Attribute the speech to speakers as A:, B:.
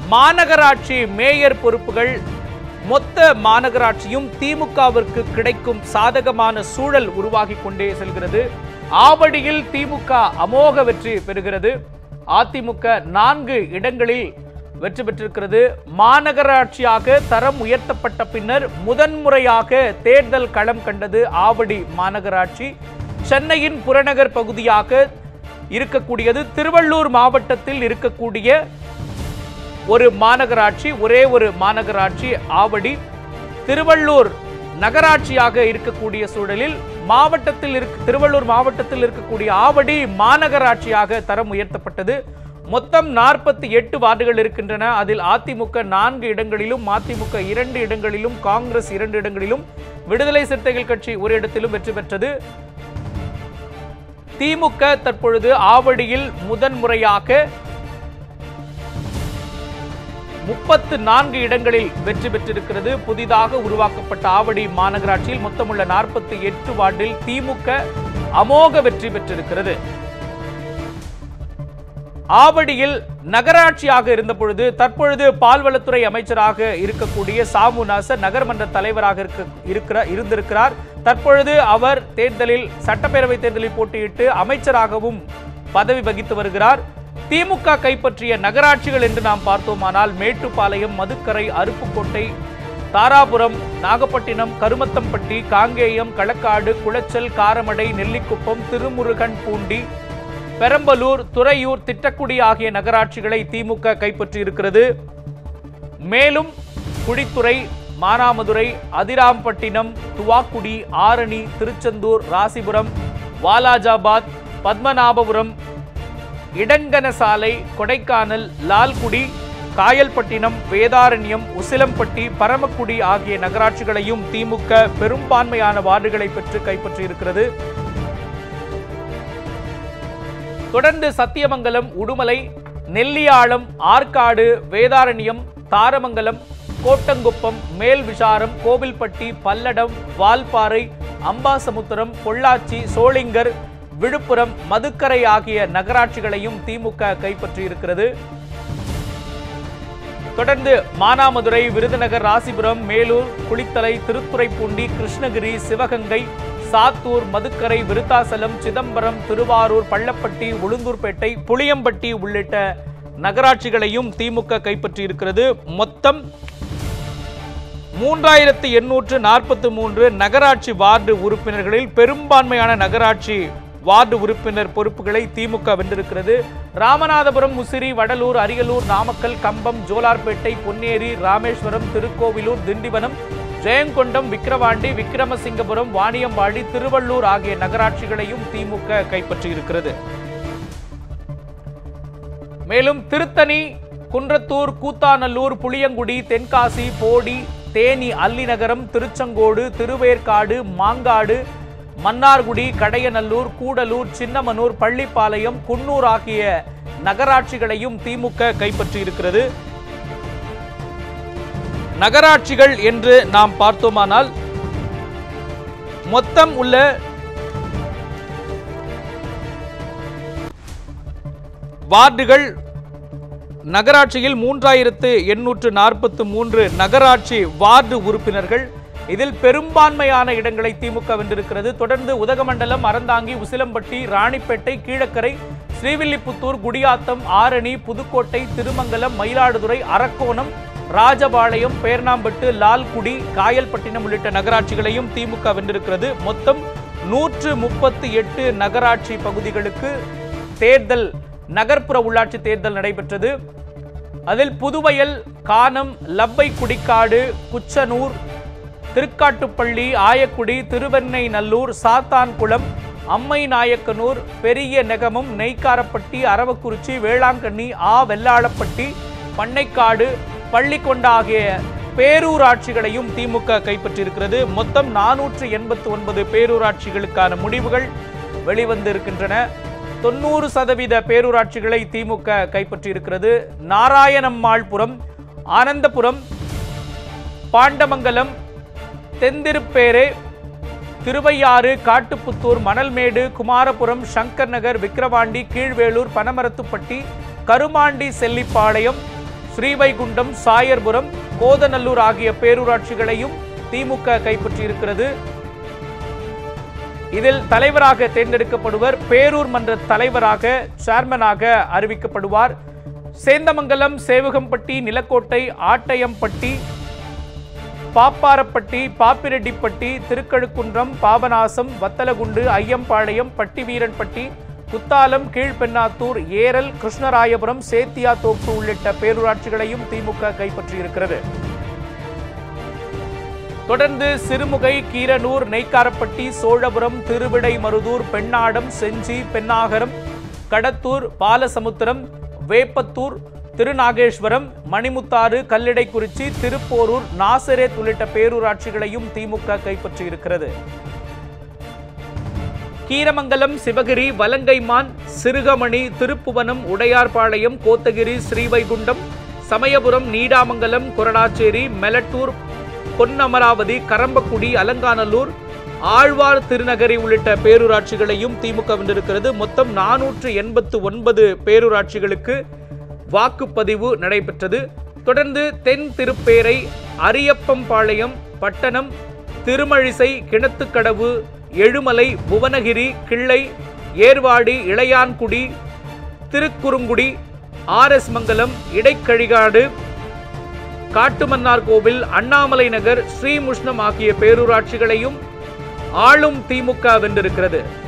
A: மாநகராட்சி மேயர் பொறுப்புகள் மொத்த மாநகராட்சியும் திமுகவிற்கு கிடைக்கும் சாதகமான சூழல் உருவாகி கொண்டே செல்கிறது ஆவடியில் திமுக அமோக வெற்றி பெறுகிறது அதிமுக நான்கு இடங்களில் வெற்றி பெற்றிருக்கிறது மாநகராட்சியாக தரம் உயர்த்தப்பட்ட பின்னர் முதன்முறையாக தேர்தல் களம் கண்டது ஆவடி மாநகராட்சி சென்னையின் புறநகர் பகுதியாக இருக்கக்கூடியது திருவள்ளூர் மாவட்டத்தில் இருக்கக்கூடிய ஒரு மாநகராட்சி ஒரே ஒரு மாநகராட்சி ஆவடி திருவள்ளூர் நகராட்சியாக இருக்கக்கூடிய சூழலில் மாவட்டத்தில் இருக்க திருவள்ளூர் மாவட்டத்தில் இருக்கக்கூடிய ஆவடி மாநகராட்சியாக தரம் உயர்த்தப்பட்டது மொத்தம் நாற்பத்தி எட்டு வார்டுகள் இருக்கின்றன அதில் அதிமுக நான்கு இடங்களிலும் மதிமுக இரண்டு இடங்களிலும் காங்கிரஸ் இரண்டு இடங்களிலும் விடுதலை சிறுத்தைகள் கட்சி ஒரு இடத்திலும் வெற்றி பெற்றது திமுக தற்பொழுது ஆவடியில் முதன்முறையாக முப்பத்து நான்கு இடங்களில் வெற்றி பெற்றிருக்கிறது புதிதாக உருவாக்கப்பட்ட ஆவடி மாநகராட்சியில் மொத்தமுள்ள நாற்பத்தி எட்டு வார்டில் திமுக அமோக வெற்றி பெற்றிருக்கிறது ஆவடியில் நகராட்சியாக இருந்த பொழுது தற்பொழுது பால்வளத்துறை அமைச்சராக இருக்கக்கூடிய சாமுநாசர் நகர்மன்ற தலைவராக இருக்க இருக்கிற இருந்திருக்கிறார் தற்பொழுது அவர் தேர்தலில் சட்டப்பேரவை தேர்தலில் போட்டியிட்டு அமைச்சராகவும் பதவி வகித்து வருகிறார் திமுக கைப்பற்றிய நகராட்சிகள் என்று நாம் பார்த்தோமானால் மேட்டுப்பாளையம் மதுக்கரை அருப்புக்கோட்டை தாராபுரம் நாகப்பட்டினம் கருமத்தம்பட்டி காங்கேயம் களக்காடு குளச்சல் காரமடை நெல்லிக்குப்பம் திருமுருகன் பூண்டி பெரம்பலூர் துறையூர் திட்டக்குடி ஆகிய நகராட்சிகளை திமுக கைப்பற்றி இருக்கிறது மேலும் குடித்துறை மானாமதுரை அதிராம்பட்டினம் துவாக்குடி ஆரணி திருச்செந்தூர் ராசிபுரம் வாலாஜாபாத் பத்மநாபபுரம் இடங்கனசாலை கொடைக்கானல் லால்குடி காயல்பட்டினம் வேதாரண்யம் உசிலம்பட்டி பரமக்குடி ஆகிய நகராட்சிகளையும் திமுக பெரும்பான்மையான வார்டுகளை பெற்று கைப்பற்றியிருக்கிறது தொடர்ந்து சத்தியமங்கலம் உடுமலை நெல்லியாளம் ஆற்காடு வேதாரண்யம் தாரமங்கலம் கோட்டங்குப்பம் மேல் விசாரம் கோவில்பட்டி பல்லடம் வால்பாறை அம்பாசமுத்திரம் பொள்ளாச்சி சோளிங்கர் விழுப்புரம் மதுக்கரை ஆகிய நகராட்சிகளையும் திமுக கைப்பற்றியிருக்கிறது தொடர்ந்து மானாமதுரை விருதுநகர் ராசிபுரம் மேலூர் குளித்தலை திருத்துறைப்பூண்டி கிருஷ்ணகிரி சிவகங்கை சாத்தூர் மதுக்கரை விருத்தாசலம் சிதம்பரம் திருவாரூர் பள்ளப்பட்டி உளுந்தூர்பேட்டை புளியம்பட்டி உள்ளிட்ட நகராட்சிகளையும் திமுக கைப்பற்றியிருக்கிறது மொத்தம் மூன்றாயிரத்தி எண்ணூற்று நாற்பத்தி மூன்று நகராட்சி வார்டு உறுப்பினர்களில் பெரும்பான்மையான நகராட்சி வார்டு உறுப்பினர் பொறுப்புகளை திமுக வென்றிருக்கிறது ராமநாதபுரம் முசிறி வடலூர் அரியலூர் நாமக்கல் கம்பம் ஜோலார்பேட்டை பொன்னேரி ராமேஸ்வரம் திருக்கோவிலூர் திண்டிவனம் ஜெயங்கொண்டம் விக்கிரவாண்டி விக்கிரமசிங்கபுரம் வாணியம்பாடி திருவள்ளூர் ஆகிய நகராட்சிகளையும் திமுக கைப்பற்றியிருக்கிறது மேலும் திருத்தணி குன்றத்தூர் கூத்தாநல்லூர் புளியங்குடி தென்காசி போடி தேனி அல்லிநகரம் திருச்செங்கோடு திருவேற்காடு மாங்காடு மன்னார்குடி கடையநல்லூர் கூடலூர் சின்னமனூர் பள்ளிப்பாளையம் குன்னூர் ஆகிய நகராட்சிகளையும் திமுக கைப்பற்றியிருக்கிறது நகராட்சிகள் என்று நாம் பார்த்தோமானால் மொத்தம் உள்ள வார்டுகள் நகராட்சியில் மூன்றாயிரத்து எண்ணூற்று நாற்பத்து மூன்று நகராட்சி வார்டு உறுப்பினர்கள் இதில் பெரும்பான்மையான இடங்களை திமுக வென்றிருக்கிறது தொடர்ந்து உதகமண்டலம் அறந்தாங்கி உசிலம்பட்டி ராணிப்பேட்டை கீழக்கரை ஸ்ரீவில்லிபுத்தூர் குடியாத்தம் ஆரணி புதுக்கோட்டை திருமங்கலம் மயிலாடுதுறை அரக்கோணம் ராஜபாளையம் பேர்ணாம்பட்டு லால்குடி காயல்பட்டினம் உள்ளிட்ட நகராட்சிகளையும் திமுக வென்றிருக்கிறது மொத்தம் நூற்று முப்பத்தி எட்டு நகராட்சி பகுதிகளுக்கு தேர்தல் நகர்ப்புற உள்ளாட்சி தேர்தல் நடைபெற்றது அதில் புதுவயல் கானம் லப்பை குடிக்காடு குச்சனூர் திருக்காட்டுப்பள்ளி ஆயக்குடி திருவெண்ணை நல்லூர் சாத்தான்குளம் அம்மை நாயக்கனூர் பெரிய நெகமம் நெய்க்காரப்பட்டி அரவக்குறிச்சி வேளாங்கண்ணி ஆ வெள்ளாளப்பட்டி பண்ணைக்காடு பள்ளிக்கொண்டா ஆகிய பேரூராட்சிகளையும் திமுக கைப்பற்றியிருக்கிறது மொத்தம் நானூற்று எண்பத்தி ஒன்பது பேரூராட்சிகளுக்கான முடிவுகள் வெளிவந்திருக்கின்றன தொண்ணூறு சதவீத பேரூராட்சிகளை திமுக கைப்பற்றியிருக்கிறது நாராயணம்மாள்புரம் ஆனந்தபுரம் பாண்டமங்கலம் தெந்திருப்பேரே திருவையாறு காட்டுப்புத்தூர் மணல்மேடு குமாரபுரம் சங்கர் நகர் விக்கிரவாண்டி கீழ்வேளூர் பனமரத்துப்பட்டி கருமாண்டி செல்லிப்பாளையம் ஸ்ரீவைகுண்டம் சாயர்புரம் கோதநல்லூர் ஆகிய பேரூராட்சிகளையும் திமுக கைப்பற்றியிருக்கிறது இதில் தலைவராக தேர்ந்தெடுக்கப்படுவர் பேரூர் மன்ற தலைவராக சேர்மனாக அறிவிக்கப்படுவார் சேந்தமங்கலம் சேவகம்பட்டி நிலக்கோட்டை ஆட்டயம்பட்டி பாப்பாரப்பட்டி பாப்பிரெட்டிப்பட்டி திருக்கழுக்குன்றம் பாபநாசம் வத்தலகுண்டு ஐயம்பாளையம் பட்டிவீரன்பட்டி குத்தாலம் கீழ்பெண்ணாத்தூர் ஏரல் கிருஷ்ணராயபுரம் சேத்தியாத்தோப்பு உள்ளிட்ட பேரூராட்சிகளையும் திமுக கைப்பற்றியிருக்கிறது தொடர்ந்து சிறுமுகை கீரனூர் நெய்க்காரப்பட்டி சோழபுரம் திருவிடைமருதூர் பெண்ணாடம் செஞ்சி பெண்ணாகரம் கடத்தூர் பாலசமுத்திரம் வேப்பத்தூர் திருநாகேஸ்வரம் மணிமுத்தாறு கல்லிடைக்குறிச்சி திருப்போரூர் நாசரேத் உள்ளிட்ட பேரூராட்சிகளையும் திமுக கைப்பற்றியிருக்கிறது கீரமங்கலம் சிவகிரி வலங்கைமான் சிறுகமணி திருப்புவனம் உடையார்பாளையம் கோத்தகிரி ஸ்ரீவைகுண்டம் சமயபுரம் நீடாமங்கலம் கொரடாச்சேரி மெலட்டூர் பொன்னமராவதி கரம்பக்குடி அலங்காநல்லூர் ஆழ்வார் திருநகரி உள்ளிட்ட பேரூராட்சிகளையும் திமுக வென்றிருக்கிறது மொத்தம் நானூற்று எண்பத்து ஒன்பது பேரூராட்சிகளுக்கு வாக்குப்பதிவு நடைபெற்றது தொடர்ந்து தென் திருப்பேரை அரியப்பம்பாளையம் பட்டணம் திருமழிசை கிணத்துக்கடவு எழுமலை புவனகிரி கிள்ளை ஏர்வாடி இளையான்குடி திருக்குறுங்குடி ஆர் எஸ் மங்கலம் இடைக்கழிகாடு காட்டுமன்னார் கோவில் அண்ணாமலை நகர் ஸ்ரீமுஷ்ணம் ஆகிய பேரூராட்சிகளையும் ஆளும் திமுக வென்றிருக்கிறது